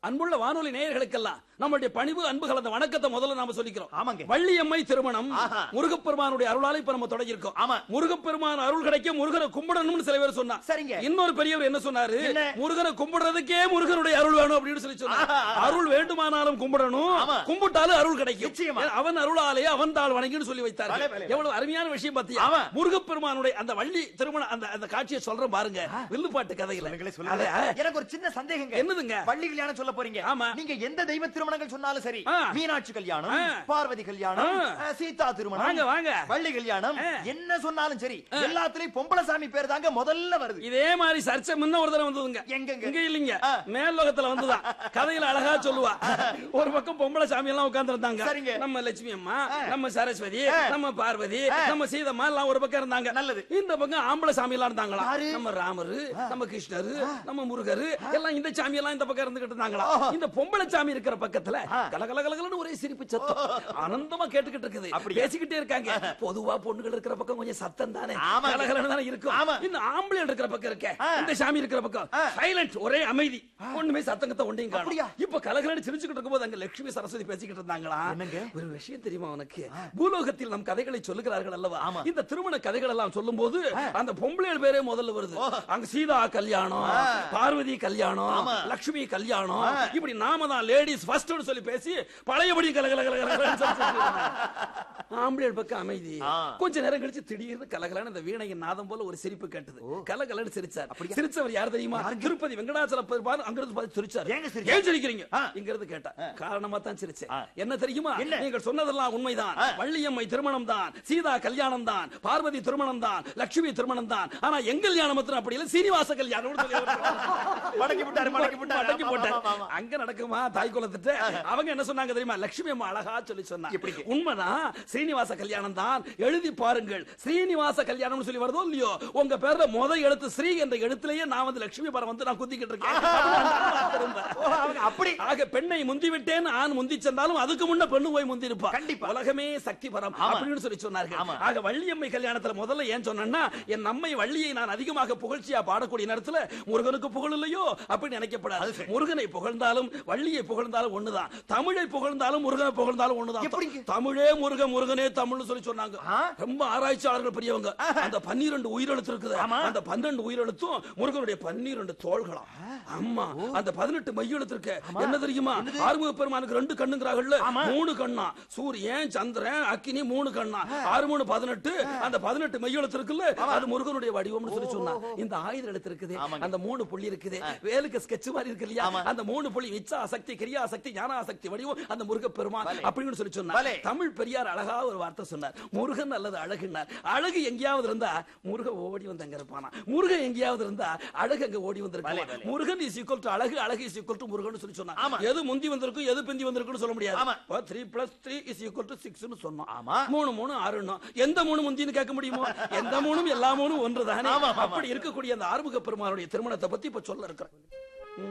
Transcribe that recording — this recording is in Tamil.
அன்புள்ள வானொலி நேயர்களுக்கெல்லாம் நம்மளுடைய பணிவு அன்பு கலந்த வணக்கத்தை முதல்ல நாம சொல்லிக்கிறோம் ஆமாங்க. வள்ளியம்மை திருமணம் ஆஹா. முருகப்பெருமானுடைய அருளால இப்ப நம்ம தொடங்கியிருக்கோம் ஆமா. முருகப்பெருமான் அருள் கிடைக்க முருகனை கும்பிடணும்னு சில பேர் சொன்னா சரிங்க. இன்னொரு பெரியவர் என்ன சொன்னாரு என்ன? முருகனை கும்பிடுறதுக்கே முருகனுடைய அருள் வேணும் அப்படின்னு சொல்லி சொன்னார் ஆஹா. அருள் வேண்டுமானாலும் கும்பிடணும் ஆமா. கும்பிட்டாலும் அருள் கிடைக்கும் நிச்சயமா. அவன் அருளாலே அவன் தாள் வணங்கின்னு சொல்லி பலே, வைத்தார் பலே. எவ்வளவு அருமையான விஷயம் பாத்தியா ஆமா. முருகப்பெருமானுடைய அந்த வள்ளி திருமணம் அந்த அந்த காட்சியை சொல்றேன் பாருங்க வில்லுப்பாட்டு கதையில சொல்லுங்களே, சொல்லுங்களே. அதை, எனக்கு ஒரு சின்ன சந்தேகங்க என்னதுங்க? பள்ளி கல்யாணம் சொல்ல போறீங்க ஆமா. நீங்க எந்த தெய்வ திருமணங்கள் சொன்னாலும் சரி ஆ. மீனாட்சி கல்யாணம் ஆ. பார்வதி கல்யாணம் ஆ. அஹ், சீதா திருமணம் வாங்க, வாங்க. வள்ளி கல்யாணம் ஆ. என்ன சொன்னாலும் சரி எல்லாத்துலயும் பொம்பளை சாமி பேர் தாங்க முதல்ல வருது இதே மாதிரி சர்ச்சை முன்ன ஒரு தடவை வந்ததுங்க எங்கெங்க? இங்க இல்லீங்க ஆ. மேல் லோகத்துல வந்துதான் கதையில அழகா சொல்லுவா ஒரு பக்கம் பொம்பளை சாமி எல்லாம் உட்கார்ந்து இருந்தாங்க சரிங்க. நம்ம லட்சுமி அம்மா நம்ம சரஸ்வதி ஆ. நம்ம பார்வதி ஆ. நம்ம சீதம்மா எல்லாம் ஒரு பக்கம் இருந்தாங்க நல்லது. இந்த பக்கம் ஆம்பளை சாமி எல்லாம் இருந்தாங்களா யாரு? நம்ம ராமரு நம்ம கிருஷ்ணரு நம்ம முருகரு எல்லாம் இந்த சாமி எல்லாம் இந்த பக்கம் இருந்துகிட்டு இருந்தாங்களா ஆஹா. இந்த பொம்பளை சாமி இருக்கிற பக்கத்துல ஆ. கலகல கலகலன்னு ஒரே சிரிப்பு சத்தம் ஆனந்தமா கேட்டுக்கிட்டு இருக்குது அப்படியா? பேசிக்கிட்டே இருக்காங்க பொதுவா பொண்ணுகள் இருக்கிற பக்கம் கொஞ்சம் சத்தம் தானே ஆமாங்க. கலகலன்னு தானே இருக்கும் ஆமா. இந்த ஆம்பளை இருக்கிற பக்கம் இருக்க ஆ. இந்த சாமி இருக்கிற பக்கம் ஆ. சைலண்ட் ஒரே அமைதி ஒண்ணுமே சத்தங்கத்த ஒண்டையும் அப்படியா? காணும் இப்ப கலகலன்னு சிரிச்சுக்கிட்டு இருக்கும்போது அங்க லட்சுமி சரஸ்வதி பேசிக்கிட்டு இருந்தாங்களா என்னங்க? ஒரு விஷயம் தெரியுமா உனக்கு பூலோகத்தில் நம் கதைகளை சொல்லுகிறார்கள் அல்லவா ஆமா. இந்த திருமண கதைகள் எல்லாம் சொல்லும்போது அந்த பொம்பளைகள் பேரே முதல்ல வருது அங்க சீதா கல்யாணம் ஆ. பார்வதி கல்யாணம் ஆமா. லட்சுமி கல்யாணம் ஆ. இப்படி நாம தான் லேடிஸ் ஃபர்ஸ்ட் சொல்லி பேசி பழையபடி கலகல கலகலன்னு சொல்லி ஆம்பளையர் பக்கம் அமைதி ஆ. கொஞ்ச நேரம் கழிச்சு திடீர்னு கலகலன்னு அந்த வீணையின் நாதம் போல ஒரு சிரிப்பு கேட்டது கலகலன்னு சிரிச்சார் சிரிச்சவர் யார் தெரியுமா திருப்பதி வெங்கடாச்சல பெருமாள் அங்கிருந்து பார்த்து சிரிச்சார் ஏங்க சிரிச்சார்? ஏன் சிரிக்கிறீங்க ஆ. இங்கிருந்து கேட்டா காரணமா தான் சிரிச்சேன் ஆ. என்ன தெரியுமா என்ன? நீங்கள் சொன்னதெல்லாம் உண்மைதான் ஆ. வள்ளியம்மை திருமணம் தான் சீதா கல்யாணம் தான் பார்வதி திருமணம் தான் லட்சுமி திருமணம் தான் ஆனா எங்க கல்யாணம் மாத்திரம் அப்படி இல்ல சீனிவாச கல்யாணம் மடக்கி விட்டாரு, மடக்கி விட்டாரு. மடக்கி ஆமா, போட்டாரு. ஆமா, ஆமா. அங்க நடக்குமா தாய் குலத்திட்ட அவங்க என்ன சொன்னாங்க தெரியுமா லட்சுமி அம்மா அழகா சொல்லி சொன்னாங்க எப்படிங்க? உண்மைதான் ஸ்ரீனிவாச கல்யாணம் தான் எழுதி பாருங்கள் ஸ்ரீனிவாச கல்யாணம்னு சொல்லி வருதோ இல்லையோ உங்க பேர்ல முத எழுத்து ஸ்ரீ என்ற எழுத்துலயே நான் வந்து லட்சுமி பரம் வந்து நான் குத்திக்கிட்டு இருக்கேன் திரும்ப. ஓ, அவங்க அப்படி ஆக பெண்ணை முந்தி விட்டேன் ஆண் முந்தி சென்றாலும் அதுக்கு முன்ன பெண்ணு போய் முந்தி இருப்பா கண்டிப்பா. உலகமே சக்தி பரம் ஆமா. அப்படின்னு சொல்லி சொன்னார்கள் ஆமா. ஆக வள்ளியம்மை கல்யாணத்துல முதல்ல ஏன் சொன்னேன்னா என் நம்மை வள்ளியை நான் அதிகமாக புகழ்ச்சியா பாடக்கூடிய நேரத்துல முருகனுக்கு புகழ் இல்லையோ அப்படின்னு நினைக்கப்படாது முருகனை புகழ்ந்தாலும் வள்ளியை புகழ்ந்தாலும் ஒண்ணுதான் தமிழை புகழ்ந்தாலும் முருகனை புகழ்ந்தாலும் ஒண்ணுதான் எப்படிங்க? தமிழே முருக முருகனே தமிழ்னு சொல்லி சொன்னாங்க ஆ? ரொம்ப ஆராய்ச்சியாளர்கள் பெரியவங்க அந்த பன்னிரண்டு உயிரெழுத்து இருக்குது ஆமா. அந்த பன்னெண்டு உயிரெழுத்தும் முருகனுடைய பன்னிரண்டு தோள்களாம் ஆமா அந்த பதினெட்டு மையெழுத்து இருக்கு என்ன தெரியுமா ஆறுமுக பெருமானுக்கு ரெண்டு கண்ணுங்கிறாங்கல்ல ஆமா. மூணு கண்ணா சூரியன் சந்திரன் அக்கினி மூணு கண்ணா ஆறு மூணு பதினெட்டு அந்த பதினெட்டு மையெழுத்து இருக்குல்ல அது முருகனுடைய வடிவம்னு சொல்லி சொன்னா இந்த ஆயுத எழுத்து இருக்குது ஆமாங்க. அந்த மூணு புள்ளி இருக்குது வேலுக்கு ஸ்கெட்ச் மாதிரி இருக்கு இல்லையா ஆமா. அந்த மூணு புள்ளி இச்சா சக்தி கிரியா சக்தி ஞான சக்தி வடிவம் அந்த முருக பெருமான் பலே. அப்படின்னு சொல்லி சொன்னார் பலே. தமிழ் பெரியார் அழகா ஒரு வார்த்தை சொன்னார் முருகன் அல்லது அழகுனார் அழகு எங்கேயாவது இருந்தா முருக ஓடி வந்து அங்க இருப்பானா முருகன் எங்கேயாவது இருந்தா அழகு அங்க ஓடி பலே, வந்திருக்கும் பலே. முருகன் இஸ் ஈக்குவல் டு அழகு அழகு இஸ் ஈக்குவல் டு முருகன் சொல்லி சொன்னா ஆமா. எது முந்தி வந்திருக்கும் எது பிந்தி வந்திருக்குன்னு சொல்ல முடியாது ஆமா. Three plus three is equal to சிக்ஸ்னு சொன்னோம் ஆமா. மூணு மூணு ஆறுன்னு எந்த மூணு முந்தின்னு கேட்க முடியுமோ எந்த மூணும் எல்லா மூணும் ஒன்று தானே ஆமா, ஆமா. அப்படி இருக்கக்கூடிய அந்த ஆறுமுக பெருமானுடைய திருமணத்தை பத்தி இப்ப சொல்ல இருக்கிறேன்